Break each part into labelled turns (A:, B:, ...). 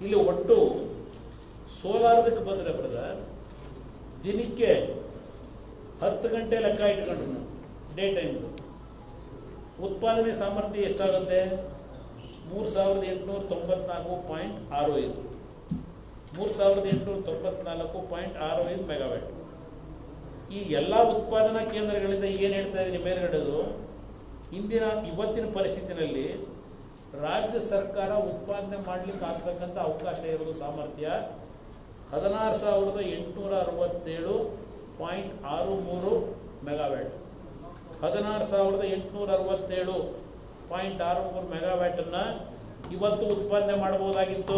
A: ಇಲ್ಲಿ ಒಟ್ಟು ಸೋಲಾರದಕ್ಕೆ ಬಂದರೆ ಬ್ರದರ್ ದಿನಕ್ಕೆ ಹತ್ತು ಗಂಟೆ ಲೆಕ್ಕ ಇಟ್ಕೊಂಡ್ರು ನಾವು ಡೇ ಟೈಮ್ದು ಉತ್ಪಾದನೆ ಸಾಮರ್ಥ್ಯ ಎಷ್ಟಾಗುತ್ತೆ ಮೂರು ಸಾವಿರದ ಎಂಟುನೂರ ತೊಂಬತ್ನಾಲ್ಕು ಪಾಯಿಂಟ್ ಆರು ಐದು ಮೂರು ಸಾವಿರದ ಎಂಟುನೂರ ತೊಂಬತ್ನಾಲ್ಕು ಪಾಯಿಂಟ್ ಆರು ಐದು ಮೆಗಾವ್ಯಾಟ್ ಈ ಎಲ್ಲ ಉತ್ಪಾದನಾ ಕೇಂದ್ರಗಳಿಂದ ಏನು ಹೇಳ್ತಾ ಇದ್ದೀನಿ ಮೇಲ್ಗಡೆದು ಇಂದಿನ ಇವತ್ತಿನ ಪರಿಸ್ಥಿತಿನಲ್ಲಿ ರಾಜ್ಯ ಸರ್ಕಾರ ಉತ್ಪಾದನೆ ಮಾಡಲಿಕ್ಕೆ ಆಗ್ತಕ್ಕಂಥ ಅವಕಾಶ ಇರೋದು ಸಾಮರ್ಥ್ಯ ಹದಿನಾರು ಸಾವಿರದ ಎಂಟುನೂರ ಅರವತ್ತೇಳು ಪಾಯಿಂಟ್ ಆರು ಮೂರು ಮೆಗಾವ್ಯಾಟ್ ಹದಿನಾರು ಸಾವಿರದ ಎಂಟುನೂರ ಅರವತ್ತೇಳು ಪಾಯಿಂಟ್ ಆರು ಮೂರು ಮೆಗಾವ್ಯಾಟನ್ನು ಇವತ್ತು ಉತ್ಪಾದನೆ ಮಾಡಬಹುದಾಗಿತ್ತು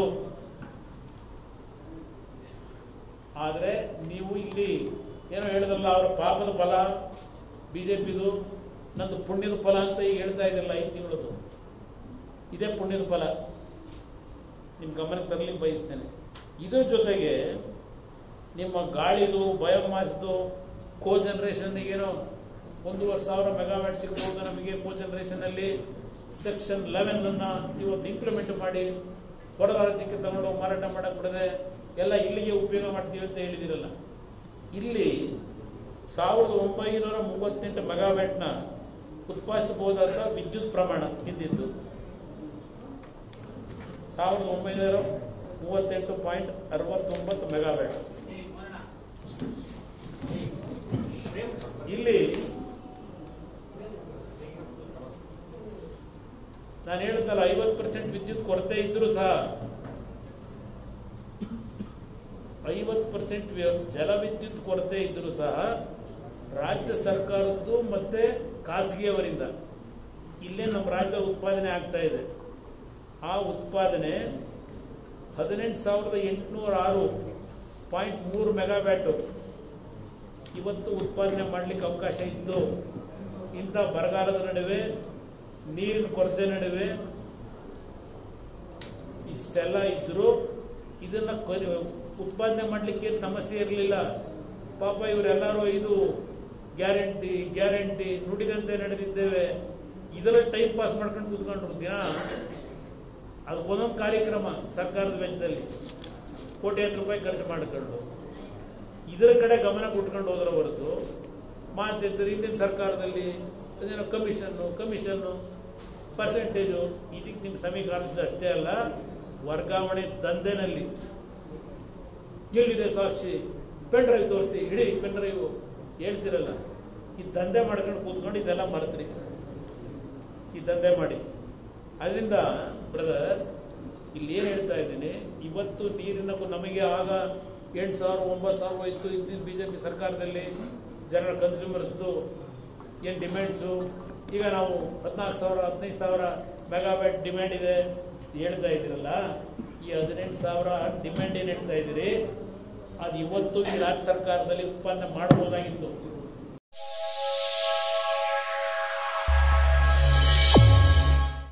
A: ಆದರೆ ನೀವು ಇಲ್ಲಿ ಏನೋ ಹೇಳಿದ್ರಲ್ಲ ಅವರ ಪಾಪದ ಫಲ ಬಿ ಜೆ ಪಿದು ನಂದು ಪುಣ್ಯದ ಫಲ ಅಂತ ಈಗ ಹೇಳ್ತಾ ಇದ್ದಿಲ್ಲ ಐದು ತಿಂಗಳದು ಇದೇ ಪುಣ್ಯದ ಫಲ ನಿಮ್ಮ ಗಮನಕ್ಕೆ ತರಲಿಕ್ಕೆ ಬಯಸ್ತೇನೆ ಇದ್ರ ಜೊತೆಗೆ ನಿಮ್ಮ ಗಾಳಿದು ಬಯೋಮಾಸ್ದು ಕೋ ಜನರೇಷನ್ನಿಗೇನೋ ಒಂದೂವರೆ ಸಾವಿರ ಮೆಗಾವ್ಯಾಟ್ ಸಿಗ್ಬೋದು ನಮಗೆ ಕೋ ಜನರೇಷನಲ್ಲಿ ಸೆಕ್ಷನ್ ಲೆವೆನನ್ನು ಇವತ್ತು ಇಂಪ್ಲಿಮೆಂಟ್ ಮಾಡಿ ಹೊರ ರಾಜ್ಯಕ್ಕೆ ತಗೊಂಡು ಹೋಗಿ ಮಾರಾಟ ಮಾಡಕ್ಕೆ ಬಿಡದೆ ಎಲ್ಲ ಇಲ್ಲಿಗೆ ಉಪಯೋಗ ಮಾಡ್ತೀವಿ ಅಂತ ಹೇಳಿದಿರಲ್ಲ ಇಲ್ಲಿ ಸಾವಿರದ ಒಂಬೈನೂರ ಮೂವತ್ತೆಂಟು ಮೆಗಾವ್ಯಾಟ್ನ ಉತ್ಪಾದಿಸಬಹುದಾದ ವಿದ್ಯುತ್ ಪ್ರಮಾಣ ಇದ್ದಿದ್ದು ಸಾವಿರದ ಒಂಬೈನೂರ ಮೂವತ್ತೆಂಟು ಪಾಯಿಂಟ್ ಅರವತ್ತೊಂಬತ್ತು ಮೆಗಾವ್ಯಾಟ್ ಇಲ್ಲಿ ನಾನು ಹೇಳುತ್ತಲ್ಲ ಐವತ್ತು ಪರ್ಸೆಂಟ್ ವಿದ್ಯುತ್ ಕೊರತೆ ಇದ್ರೂ ಸಹ ಐವತ್ತು ಪರ್ಸೆಂಟ್ ಜಲ ವಿದ್ಯುತ್ ಕೊರತೆ ಇದ್ರೂ ಸಹ ರಾಜ್ಯ ಸರ್ಕಾರದ್ದು ಮತ್ತೆ ಖಾಸಗಿಯವರಿಂದ ಇಲ್ಲೇ ನಮ್ಮ ರಾಜ್ಯದ ಉತ್ಪಾದನೆ ಆಗ್ತಾ ಇದೆ ಆ ಉತ್ಪಾದನೆ ಹದಿನೆಂಟು ಸಾವಿರದ ಎಂಟುನೂರ ಆರು ಪಾಯಿಂಟ್ ಮೂರು ಮೆಗಾವ್ಯಾಟು ಇವತ್ತು ಉತ್ಪಾದನೆ ಮಾಡಲಿಕ್ಕೆ ಅವಕಾಶ ಇತ್ತು ಇಂಥ ಬರಗಾಲದ ನಡುವೆ ನೀರಿನ ಕೊರತೆ ನಡುವೆ ಇಷ್ಟೆಲ್ಲ ಇದ್ದರೂ ಇದನ್ನು ಕೊನೆ ಉತ್ಪಾದನೆ ಮಾಡಲಿಕ್ಕೆ ಸಮಸ್ಯೆ ಇರಲಿಲ್ಲ ಪಾಪ ಇವರೆಲ್ಲರೂ ಇದು ಗ್ಯಾರಂಟಿ ಗ್ಯಾರಂಟಿ ನುಡಿದಂತೆ ನಡೆದಿದ್ದೇವೆ ಇದರಲ್ಲಿ ಟೈಮ್ ಪಾಸ್ ಮಾಡ್ಕೊಂಡು ಕೂತ್ಕೊಂಡ್ರು ದಿನ ಅದಕ್ಕೊಂದೊಂದು ಕಾರ್ಯಕ್ರಮ ಸರ್ಕಾರದ ವೆಚ್ಚದಲ್ಲಿ ಕೋಟ್ಯಾಂತರ ರೂಪಾಯಿ ಖರ್ಚು ಮಾಡಿಕೊಂಡು ಇದರ ಕಡೆ ಗಮನ ಕೊಟ್ಕೊಂಡು ಹೋದ್ರ ಹೊರತು ಮಾತಿದ್ದರು ಹಿಂದಿನ ಸರ್ಕಾರದಲ್ಲಿ ಅದೇನೋ ಕಮಿಷನ್ನು ಕಮಿಷನ್ನು ಪರ್ಸೆಂಟೇಜು ಇದಕ್ಕೆ ನಿಮ್ಮ ಸಮೀಕರಣದ ಅಷ್ಟೇ ಅಲ್ಲ ವರ್ಗಾವಣೆ ದಂಧೆನಲ್ಲಿ ಎಲ್ಲಿದೆ ಸಾಕ್ಷಿ ಪೆನ್ ಡ್ರೈವ್ ತೋರಿಸಿ ಇಡೀ ಪೆನ್ ಡ್ರೈವ್ ಹೇಳ್ತಿರಲ್ಲ ಈ ದಂಧೆ ಮಾಡ್ಕೊಂಡು ಕೂತ್ಕೊಂಡು ಇದೆಲ್ಲ ಮರೆತ್ರಿ ಈ ದಂಧೆ ಮಾಡಿ ಅದರಿಂದ ಬ್ರದರ್ ಇಲ್ಲಿ ಏನು ಹೇಳ್ತಾ ಇದ್ದೀನಿ ಇವತ್ತು ನೀರಿನ ನಮಗೆ ಆಗ ಎಂಟು ಸಾವಿರ ಒಂಬತ್ತು ಸಾವಿರ ಹೋಯ್ತು ಇದ್ದಿದ್ದು ಬಿ ಜೆ ಪಿ ಸರ್ಕಾರದಲ್ಲಿ ಜನರಲ್ ಕನ್ಸ್ಯೂಮರ್ಸ್ದು ಏನು ಡಿಮ್ಯಾಂಡ್ಸು ಈಗ ನಾವು ಹದಿನಾಲ್ಕು ಸಾವಿರ ಹದಿನೈದು ಸಾವಿರ ಮೆಗಾವ್ಯಾಟ್ ಡಿಮ್ಯಾಂಡ್ ಇದೆ ಹೇಳ್ತಾ ಇದ್ದೀರಲ್ಲ ಈ ಹದಿನೆಂಟು ಸಾವಿರ ಡಿಮ್ಯಾಂಡ್ ಏನು ಹೇಳ್ತಾ ಇದ್ದೀರಿ ಅದು ಇವತ್ತು ಈ ರಾಜ್ಯ ಸರ್ಕಾರದಲ್ಲಿ ಉತ್ಪನ್ನ ಮಾಡ್ಬೋದಾಗಿತ್ತು